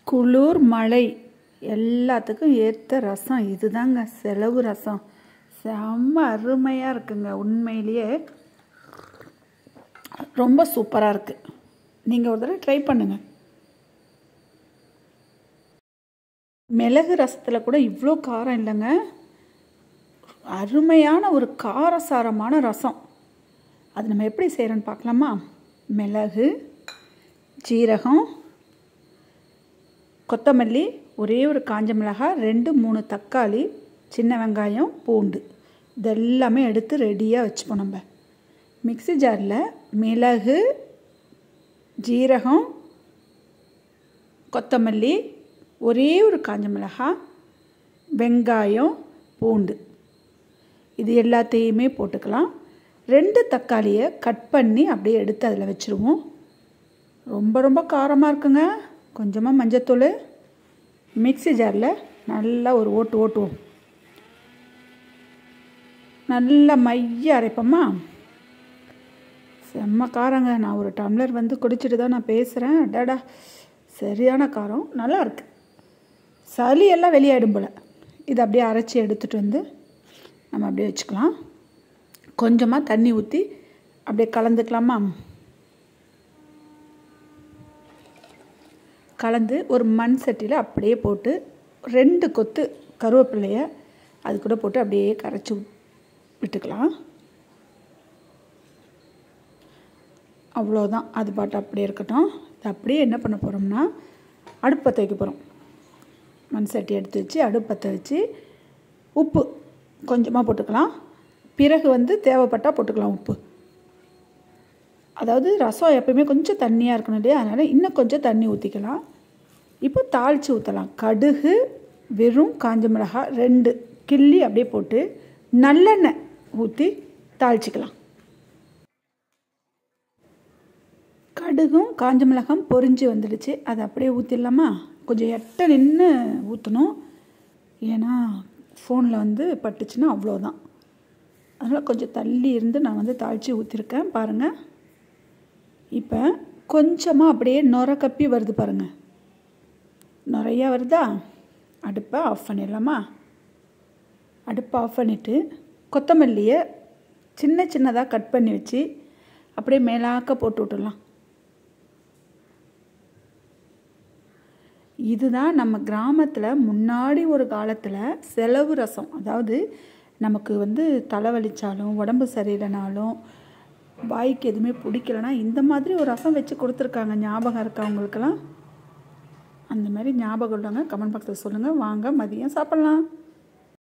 குளிர் மழை எல்லாத்துக்கும் ஏற்ற ரசம் இதுதாங்க செலவு ரசம் செம்ம அருமையாக இருக்குங்க உண்மையிலேயே ரொம்ப சூப்பராக இருக்குது நீங்கள் ஒரு தடவை ட்ரை பண்ணுங்கள் மிளகு ரசத்தில் கூட இவ்வளோ காரம் இல்லைங்க அருமையான ஒரு காரசாரமான ரசம் அது நம்ம எப்படி செய்கிறோன்னு பார்க்கலாமா மிளகு ஜீரகம் கொத்தமல்லி ஒரே ஒரு காஞ்ச மிளகாய் ரெண்டு மூணு தக்காளி சின்ன வெங்காயம் பூண்டு இதெல்லாமே எடுத்து ரெடியாக வச்சுப்போம் நம்ம மிக்ஸி ஜாரில் மிளகு ஜீரகம் கொத்தமல்லி ஒரே ஒரு காஞ்ச மிளகாய் வெங்காயம் பூண்டு இது எல்லாத்தையுமே போட்டுக்கலாம் ரெண்டு தக்காளியை கட் பண்ணி அப்படியே எடுத்து அதில் வச்சுருவோம் ரொம்ப ரொம்ப காரமாக இருக்குங்க கொஞ்சமாக மஞ்சத்தூள் மிக்ஸி ஜாரில் நல்லா ஒரு ஓட்டு ஓட்டுவோம் நல்லா மைய அரைப்போமா செம்ம காரங்க நான் ஒரு டம்ளர் வந்து குடிச்சிட்டு தான் நான் பேசுகிறேன் அடாடா சரியான காரம் நல்லா இருக்கு சளி எல்லாம் வெளியாயிடும் போல் இதை அப்படியே அரைச்சி எடுத்துகிட்டு வந்து நம்ம அப்படியே வச்சுக்கலாம் கொஞ்சமாக தண்ணி ஊற்றி அப்படியே கலந்துக்கலாமா கலந்து ஒரு மண் சட்டியில் அப்படியே போட்டு ரெண்டு கொத்து கருவேப்பிலையை அது கூட போட்டு அப்படியே கரைச்சி விட்டுக்கலாம் அவ்வளோதான் அது பாட்டு அப்படியே இருக்கட்டும் இது அப்படியே என்ன பண்ண போகிறோம்னா அடுப்பத்தை வைக்க போகிறோம் மண் சட்டி எடுத்து வச்சு அடுப்பத்தை வச்சு உப்பு கொஞ்சமாக போட்டுக்கலாம் பிறகு வந்து தேவைப்பட்டால் போட்டுக்கலாம் உப்பு அதாவது ரசம் எப்பயுமே கொஞ்சம் தண்ணியாக இருக்கணும் இல்லையா அதனால் இன்னும் கொஞ்சம் தண்ணி ஊற்றிக்கலாம் இப்போ தாளித்து ஊற்றலாம் கடுகு வெறும் காஞ்ச மிளகாய் ரெண்டு கிள்ளி அப்படியே போட்டு நல்லெண்ணெய் ஊற்றி தாளிச்சிக்கலாம் கடுகும் காஞ்ச மிளகாயும் பொரிஞ்சு வந்துடுச்சு அதை அப்படியே ஊற்றிடலாமா கொஞ்சம் எட்ட நின்று ஊற்றணும் ஏன்னா ஃபோனில் வந்து பட்டுச்சுன்னா அவ்வளோதான் அதனால் கொஞ்சம் தள்ளி இருந்து நான் வந்து தாளித்து ஊற்றிருக்கேன் பாருங்கள் இப்போ கொஞ்சமாக அப்படியே நுர கப்பி வருது பாருங்கள் நிறையா வருதா அடுப்பை ஆஃப் பண்ணிடலாமா அடுப்பை ஆஃப் பண்ணிவிட்டு கொத்தமல்லியை சின்ன சின்னதாக கட் பண்ணி வச்சு அப்படியே மேலாக்க போட்டு விட்டுடலாம் இதுதான் நம்ம கிராமத்தில் முன்னாடி ஒரு காலத்தில் செலவு ரசம் அதாவது நமக்கு வந்து தலைவலிச்சாலும் உடம்பு சரியில்லைனாலும் வாய்க்கு எதுவுமே பிடிக்கலனா இந்த மாதிரி ஒரு ரசம் வச்சு கொடுத்துருக்காங்க ஞாபகம் இருக்கா அவங்களுக்கெல்லாம் அந்த மாதிரி ஞாபகம் உள்ளவங்க கமெண்ட் பாக்ஸில் சொல்லுங்கள் வாங்க மதியம் சாப்பிட்லாம்